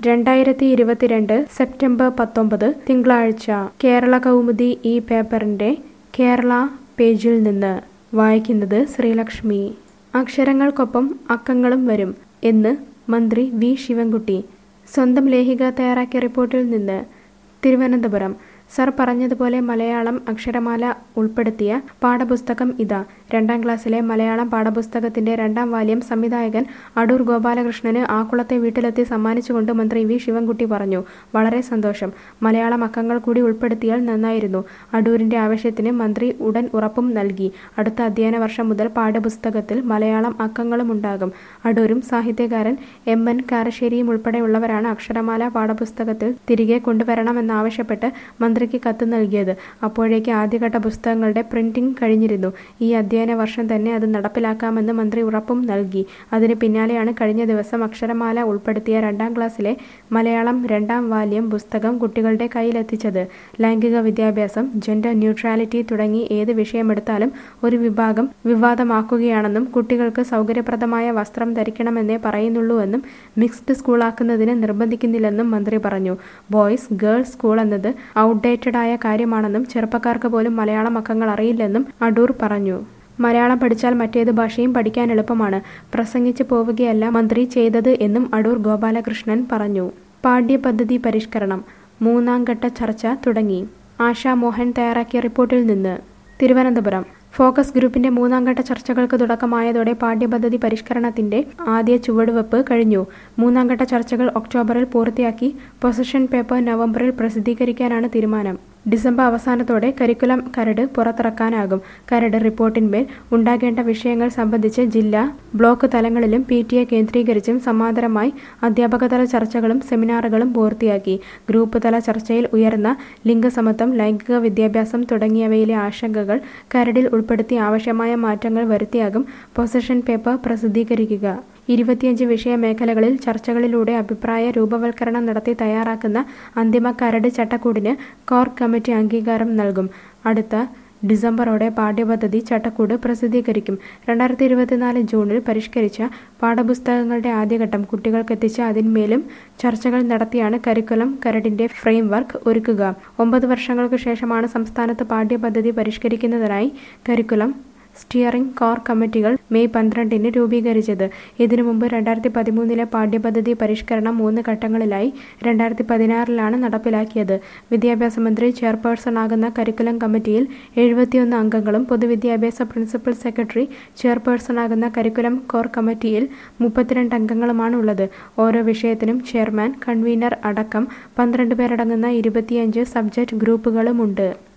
രണ്ടായിരത്തി ഇരുപത്തിരണ്ട് സെപ്റ്റംബർ പത്തൊമ്പത് തിങ്കളാഴ്ച കേരള കൗമുദി ഈ പേപ്പറിന്റെ കേരള പേജിൽ നിന്ന് വായിക്കുന്നത് ശ്രീലക്ഷ്മി അക്ഷരങ്ങൾക്കൊപ്പം അക്കങ്ങളും വരും എന്ന് മന്ത്രി വി ശിവൻകുട്ടി സ്വന്തം ലേഖിക തയ്യാറാക്കിയ റിപ്പോർട്ടിൽ നിന്ന് തിരുവനന്തപുരം സർ പറഞ്ഞതുപോലെ മലയാളം അക്ഷരമാല ഉൾപ്പെടുത്തിയ പാഠപുസ്തകം ഇതാ രണ്ടാം ക്ലാസ്സിലെ മലയാളം പാഠപുസ്തകത്തിന്റെ രണ്ടാം വാല്യം സംവിധായകൻ അടൂർ ഗോപാലകൃഷ്ണന് ആക്കുളത്തെ വീട്ടിലെത്തി സമ്മാനിച്ചുകൊണ്ട് മന്ത്രി വി ശിവൻകുട്ടി പറഞ്ഞു വളരെ സന്തോഷം മലയാളം അക്കങ്ങൾ കൂടി ഉൾപ്പെടുത്തിയാൽ നന്നായിരുന്നു അടൂരിന്റെ ആവശ്യത്തിന് മന്ത്രി ഉടൻ ഉറപ്പും നൽകി അടുത്ത അധ്യയന വർഷം മുതൽ പാഠപുസ്തകത്തിൽ മലയാളം അക്കങ്ങളും ഉണ്ടാകും അടൂരും സാഹിത്യകാരൻ എം എൻ കാരശ്ശേരിയും ഉൾപ്പെടെയുള്ളവരാണ് അക്ഷരമാല പാഠപുസ്തകത്തിൽ തിരികെ കൊണ്ടുവരണമെന്നാവശ്യപ്പെട്ട് മന്ത്രിക്ക് കത്ത് നൽകിയത് അപ്പോഴേക്ക് ആദ്യഘട്ട പുസ്തകങ്ങളുടെ പ്രിന്റിംഗ് കഴിഞ്ഞിരുന്നു ഈ അധ്യയന വർഷം തന്നെ അത് നടപ്പിലാക്കാമെന്ന് മന്ത്രി ഉറപ്പും നൽകി അതിന് പിന്നാലെയാണ് കഴിഞ്ഞ ദിവസം അക്ഷരമാല ഉൾപ്പെടുത്തിയ രണ്ടാം ക്ലാസ്സിലെ മലയാളം രണ്ടാം വാല്യം പുസ്തകം കുട്ടികളുടെ കയ്യിലെത്തിച്ചത് ലൈംഗിക വിദ്യാഭ്യാസം ജെൻഡർ ന്യൂട്രാലിറ്റി തുടങ്ങി ഏത് വിഷയമെടുത്താലും ഒരു വിഭാഗം വിവാദമാക്കുകയാണെന്നും കുട്ടികൾക്ക് സൗകര്യപ്രദമായ വസ്ത്രം ധരിക്കണമെന്നേ പറയുന്നുള്ളൂവെന്നും മിക്സ്ഡ് സ്കൂളാക്കുന്നതിന് നിർബന്ധിക്കുന്നില്ലെന്നും മന്ത്രി പറഞ്ഞു ബോയ്സ് ഗേൾസ് സ്കൂൾ എന്നത് ഔട്ട്ഡേറ്റഡ് ആയ കാര്യമാണെന്നും ചെറുപ്പക്കാർക്ക് പോലും മലയാളം അക്കങ്ങൾ അറിയില്ലെന്നും അടൂർ പറഞ്ഞു മലയാളം പഠിച്ചാൽ മറ്റേത് ഭാഷയും പഠിക്കാൻ എളുപ്പമാണ് പ്രസംഗിച്ചു പോവുകയല്ല മന്ത്രി ചെയ്തത് എന്നും അടൂർ ഗോപാലകൃഷ്ണൻ പറഞ്ഞു പാഠ്യപദ്ധതി പരിഷ്കരണം മൂന്നാം ഘട്ട ചർച്ച തുടങ്ങി ആശാ മോഹൻ തയ്യാറാക്കിയ റിപ്പോർട്ടിൽ നിന്ന് തിരുവനന്തപുരം ഫോക്കസ് ഗ്രൂപ്പിന്റെ മൂന്നാം ഘട്ട ചർച്ചകൾക്ക് തുടക്കമായതോടെ പാഠ്യപദ്ധതി പരിഷ്കരണത്തിന്റെ ആദ്യ ചുവടുവെപ്പ് കഴിഞ്ഞു മൂന്നാം ഘട്ട ചർച്ചകൾ ഒക്ടോബറിൽ പൂർത്തിയാക്കി പൊസിഷൻ പേപ്പർ നവംബറിൽ പ്രസിദ്ധീകരിക്കാനാണ് തീരുമാനം ഡിസംബർ അവസാനത്തോടെ കരിക്കുലം കരട് പുറത്തിറക്കാനാകും കരട് റിപ്പോർട്ടിന്മേൽ ഉണ്ടാകേണ്ട വിഷയങ്ങൾ സംബന്ധിച്ച് ജില്ലാ ബ്ലോക്ക് തലങ്ങളിലും പി ടി എ കേന്ദ്രീകരിച്ചും സമാന്തരമായി അധ്യാപകതല ചർച്ചകളും സെമിനാറുകളും പൂർത്തിയാക്കി ഗ്രൂപ്പ് തല ചർച്ചയിൽ ഉയർന്ന ലിംഗസമത്വം ലൈംഗിക വിദ്യാഭ്യാസം തുടങ്ങിയവയിലെ ആശങ്കകൾ കരടിൽ ഉൾപ്പെടുത്തി ആവശ്യമായ മാറ്റങ്ങൾ വരുത്തിയാകും പൊസിഷൻ പേപ്പർ പ്രസിദ്ധീകരിക്കുക ഇരുപത്തിയഞ്ച് വിഷയ മേഖലകളിൽ ചർച്ചകളിലൂടെ അഭിപ്രായ രൂപവൽക്കരണം നടത്തി തയ്യാറാക്കുന്ന അന്തിമ കരട് ചട്ടക്കൂടിന് കോർ കമ്മിറ്റി അംഗീകാരം നൽകും അടുത്ത ഡിസംബറോടെ പാഠ്യപദ്ധതി ചട്ടക്കൂട് പ്രസിദ്ധീകരിക്കും രണ്ടായിരത്തി ഇരുപത്തിനാല് ജൂണിൽ പരിഷ്കരിച്ച പാഠപുസ്തകങ്ങളുടെ ആദ്യഘട്ടം കുട്ടികൾക്കെത്തിച്ച് അതിന്മേലും ചർച്ചകൾ നടത്തിയാണ് കരിക്കുലം കരടിന്റെ ഫ്രെയിംവർക്ക് ഒരുക്കുക ഒമ്പത് വർഷങ്ങൾക്ക് ശേഷമാണ് സംസ്ഥാനത്ത് പാഠ്യപദ്ധതി പരിഷ്കരിക്കുന്നതിനായി കരിക്കുലം സ്റ്റിയറിംഗ് കോർ കമ്മിറ്റികൾ മെയ് പന്ത്രണ്ടിന് രൂപീകരിച്ചത് ഇതിനു മുമ്പ് രണ്ടായിരത്തി പതിമൂന്നിലെ പാഠ്യപദ്ധതി പരിഷ്കരണം മൂന്ന് ഘട്ടങ്ങളിലായി രണ്ടായിരത്തി പതിനാറിലാണ് നടപ്പിലാക്കിയത് വിദ്യാഭ്യാസ മന്ത്രി ചെയർപേഴ്സൺ ആകുന്ന കരിക്കുലം കമ്മിറ്റിയിൽ എഴുപത്തിയൊന്ന് അംഗങ്ങളും പൊതുവിദ്യാഭ്യാസ പ്രിൻസിപ്പൽ സെക്രട്ടറി ചെയർപേഴ്സൺ ആകുന്ന കരിക്കുലം കോർ കമ്മിറ്റിയിൽ മുപ്പത്തിരണ്ട് അംഗങ്ങളുമാണ് ഉള്ളത് ഓരോ വിഷയത്തിനും ചെയർമാൻ കൺവീനർ അടക്കം പന്ത്രണ്ട് പേരടങ്ങുന്ന ഇരുപത്തിയഞ്ച് സബ്ജക്ട് ഗ്രൂപ്പുകളുമുണ്ട്